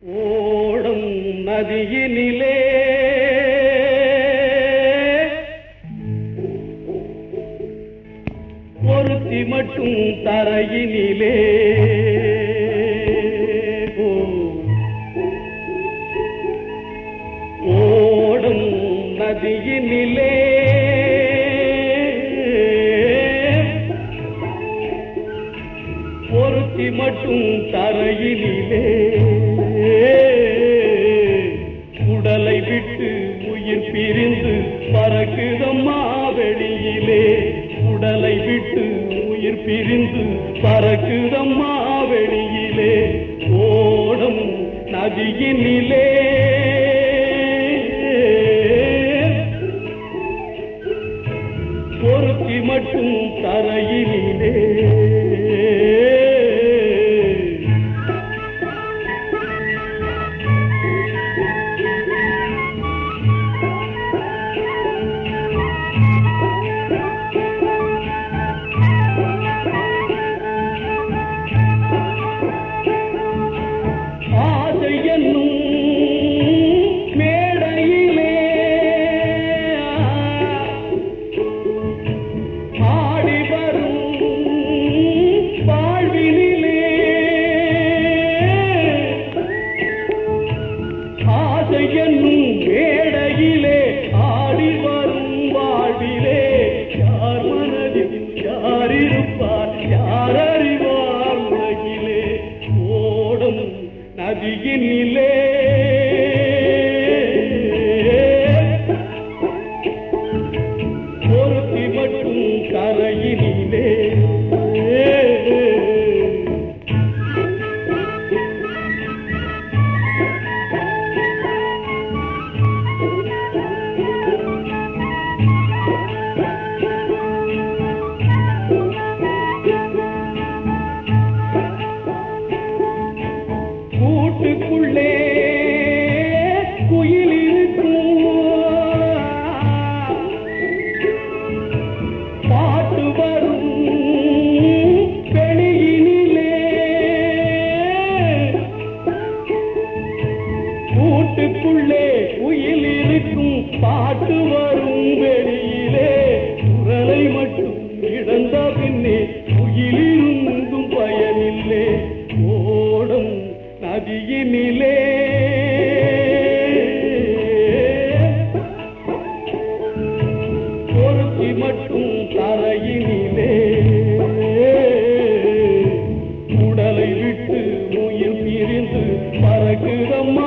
ஓடும் நதியினிலே ஒருத்தி மட்டும் தரையினிலே ஓ. ஓடும் நதியினிலே ஒருத்தி மட்டும் தரையினிலே உடலை விட்டு உயிர் பிரிந்து பறக்குதம்மா வெளியிலே உடலை விட்டு உயிர் பிரிந்து பறக்குதம்மா வெளியிலே ஓடும் நதியினிலே ஒருத்தி மட்டும் தரையினிலே ஆசை என்னும் மேடையிலே ஆடி வரும் வாழ்வினிலே ஆசை என்னும் மேடையிலே ஆடி வரும் வாழ்விலே யார் மனதில் யார் இருப்பார் யார் அறிவார் உலகிலே ஓடும் நதியினிலே ஒருத்தி மட்டும் கரையினிலே கூட்டுக்குள்ளே குயில் இருக்கும் பாட்டு வரும் வெளியினிலே கூட்டுக்குள்ளே குயில் இருக்கும் பாட்டு வரும் வெளியிலே குரலை மட்டும் இழந்த பின்னே குயிலிருந்தும் பயனில்லை ஓடும் நதியினிலே ஒருத்தி மட்டும் தரையினிலே உடலை விட்டு உயிர் பிரிந்து பறக்குதம்மா